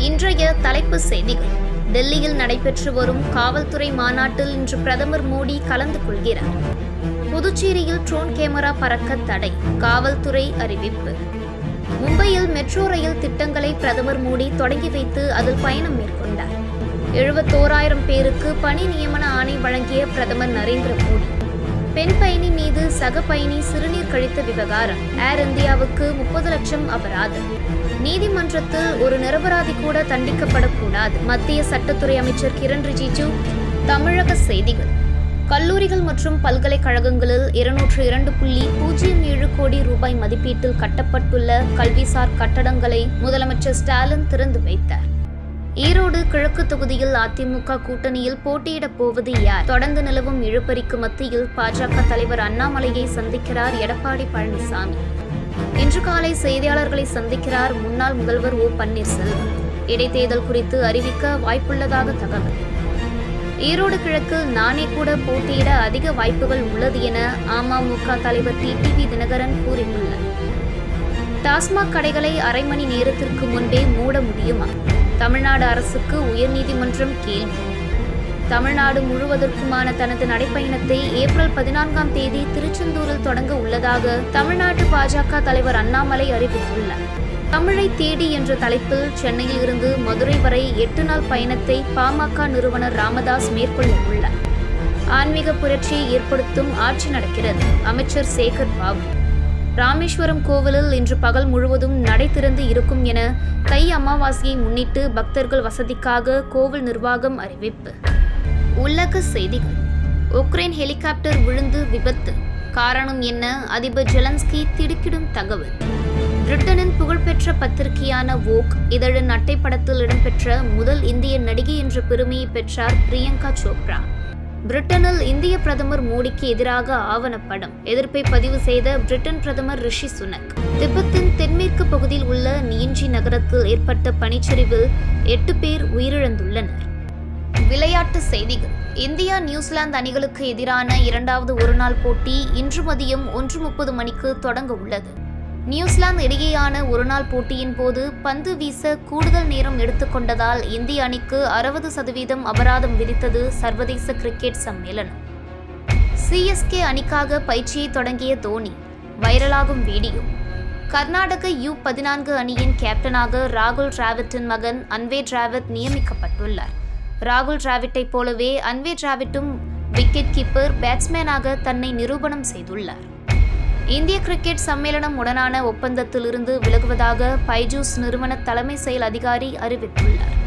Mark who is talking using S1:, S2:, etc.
S1: இன்றைய தலைப்புச் செய்திகள் டெல்லியில் நடைபெற்று வரும் காவல்துறை மாநாட்டில் இன்று பிரதமர் மோடி கலந்து கொள்கிறார் புதுச்சேரியில் ட்ரோன் கேமரா பறக்க தடை காவல்துறை அறிவிப்பு மும்பையில் மெட்ரோ ரயில் திட்டங்களை பிரதமர் மோடி தொடங்கி வைத்து அதில் பயணம் மேற்கொண்டார் எழுபத்தோராயிரம் பேருக்கு பணி நியமன ஆணை வழங்கிய பிரதமர் நரேந்திர மோடி பெண் பயணி மீது சக பயணி சிறுநீர் கழித்த விவகாரம் ஏர் இந்தியாவுக்கு முப்பது லட்சம் அபராதம் நீதிமன்றத்தில் ஒரு நிரபராதி கூட தண்டிக்கப்படக்கூடாது மத்திய சட்டத்துறை அமைச்சர் கிரண் ரிஜிஜு தமிழக செய்திகள் கல்லூரிகள் மற்றும் பல்கலைக்கழகங்களில் இருநூற்று இரண்டு புள்ளி பூஜ்ஜியம் ஏழு கோடி ரூபாய் மதிப்பீட்டில் கட்டப்பட்டுள்ள கல்விசார் கட்டடங்களை முதலமைச்சர் ஸ்டாலின் திறந்து வைத்தார் ஈரோடு கிழக்கு தொகுதியில் அதிமுக கூட்டணியில் போட்டியிடப் போவது யார் தொடர்ந்து நிலவும் இழுபறிக்கு மத்தியில் பாஜக தலைவர் அண்ணாமலையை சந்திக்கிறார் எடப்பாடி பழனிசாமி இன்று காலை செய்தியாளர்களை சந்திக்கிறார் முன்னாள் முதல்வர் ஓ பன்னீர்செல்வம் இடைத்தேர்தல் குறித்து அறிவிக்க வாய்ப்புள்ளதாக தகவல் ஈரோடு கிழக்கில் நானே கூட போட்டியிட அதிக வாய்ப்புகள் உள்ளது என அமமுக தலைவர் டிடிவி தினகரன் கூறியுள்ளார் டாஸ்மாக் கடைகளை அரை மணி நேரத்திற்கு முன்பே மூட முடியுமா தமிழ்நாடு அரசுக்கு உயர்நீதிமன்றம் கேள்வி தமிழ்நாடு முழுவதற்குமான தனது நடைப்பயணத்தை ஏப்ரல் பதினான்காம் தேதி திருச்செந்தூரில் தொடங்க உள்ளதாக தமிழ்நாட்டு பாஜக தலைவர் அண்ணாமலை அறிவித்துள்ளார் தமிழை தேடி என்ற தலைப்பில் சென்னையில் இருந்து மதுரை வரை எட்டு நாள் பயணத்தை பாமக நிறுவனர் ராமதாஸ் மேற்கொள்ள உள்ளார் ஆன்மீக புரட்சியை ஏற்படுத்தும் ஆட்சி நடக்கிறது அமைச்சர் சேகர் பாபு ராமேஸ்வரம் கோவிலில் இன்று பகல் முழுவதும் நடை திறந்து இருக்கும் என தை அமாவாசையை முன்னிட்டு பக்தர்கள் வசதிக்காக கோவில் நிர்வாகம் அறிவிப்பு உலக செய்திகள் உக்ரைன் ஹெலிகாப்டர் விழுந்து விபத்து காரணம் என்ன அதிபர் ஜெலன்ஸ்கி திடுக்கிடும் தகவல் பிரிட்டனின் புகழ்பெற்ற பத்திரிகையான வோக் இதழின் அட்டைப்படத்தில் இடம்பெற்ற முதல் இந்திய நடிகை என்ற பெருமையை பெற்றார் பிரியங்கா சோப்ரா பிரிட்டனில் இந்திய பிரதமர் மோடிக்கு எதிராக ஆவணப்படம் எதிர்ப்பை பதிவு செய்த பிரிட்டன் பிரதமர் ரிஷி சுனக் திபெத்தின் தென்மேற்கு பகுதியில் உள்ள நியஞ்சி நகரத்தில் ஏற்பட்ட பனிச்சரிவில் எட்டு பேர் உயிரிழந்துள்ளனர் விளையாட்டு செய்திகள் இந்தியா நியூசிலாந்து அணிகளுக்கு எதிரான இரண்டாவது ஒருநாள் போட்டி இன்று மதியம் ஒன்று முப்பது மணிக்கு தொடங்க உள்ளது நியூசிலாந்து இடையேயான ஒருநாள் போட்டியின் போது பந்து வீச கூடுதல் நேரம் எடுத்துக்கொண்டதால் இந்திய அணிக்கு அறுபது சதவீதம் அபராதம் விதித்தது சர்வதேச கிரிக்கெட் சம்மேளனம் சிஎஸ்கே அணிக்காக பயிற்சியை தொடங்கிய தோனி வைரலாகும் வீடியோ கர்நாடக யு பதினான்கு அணியின் கேப்டனாக ராகுல் டிராவிட்டின் மகன் அன்வே டிராவிட் நியமிக்கப்பட்டுள்ளார் ராகுல் டிராவிட்டை போலவே அன்வே டிராவிட்டும் விக்கெட் கீப்பர் பேட்ஸ்மேனாக தன்னை நிரூபணம் செய்துள்ளார் இந்திய கிரிக்கெட் சம்மேளனம் உடனான ஒப்பந்தத்திலிருந்து விலகுவதாக பைஜூஸ் நிறுவன தலைமை செயல் அதிகாரி அறிவித்துள்ளார்